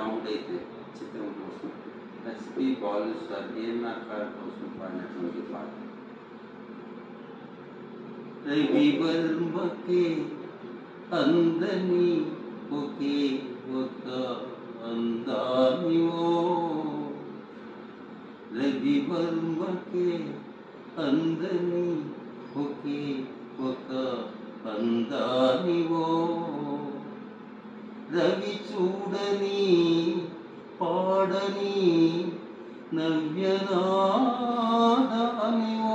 రాముడైతే చిత్రం కోసం SP Balu sir ANR గారి కోసం పాడినటువంటి పాట రవి వర్మకే అందని ఒకే ఒక అందానివో రవి వర్మకే అందని ఒకే ఒక అందానివో రవి చూడని పాడని నవ్యనాదానివో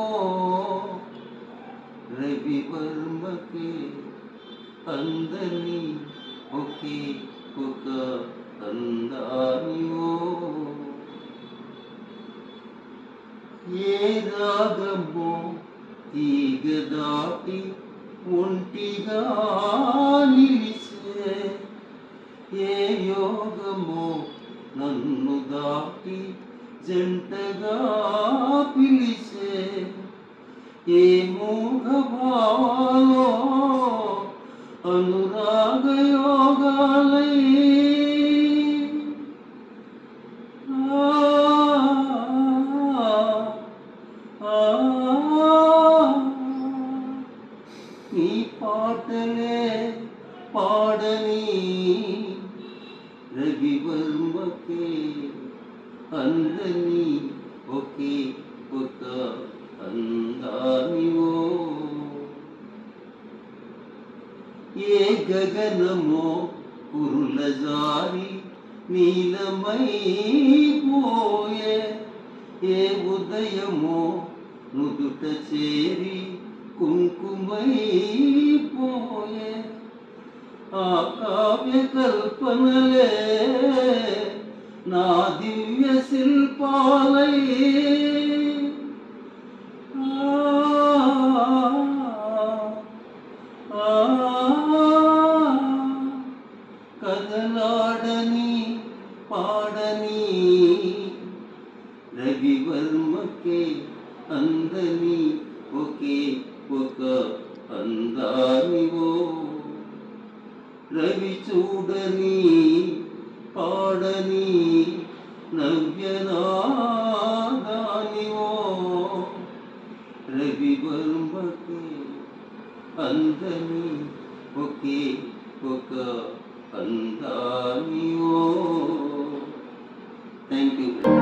రవి వర్మకే అందని ఒకే ఒక అందానివో ఏ రాగమో తీగ దాటి ఒంటిగా నిలిసే ఏ యోగమో నన్ను దాటి జంటగా పిలిసే ఏ మోహ భావాలో అనురాగ యోగాలై నీ పాటలే పాడని రవివర్మకే అందని ఒకే ఒక అందానివో ఏ గగనమో కురుల జారి నీలమై పోయే ఏ ఉదయమో నుదుట చేరి కుంకుమై పోయే ఆ కావ్య కల్పనలే నా దివ్య శిల్పాలై ఆ, ఆ, కదలాడని పాడని రవివర్మకే అందని ఒకే ఒక అందానివో రవి చూడని పాడని నవ్యనాదానివో రవి వర్మకే అందని ఒకే ఒక అందానివో థ్యాంక్ యూ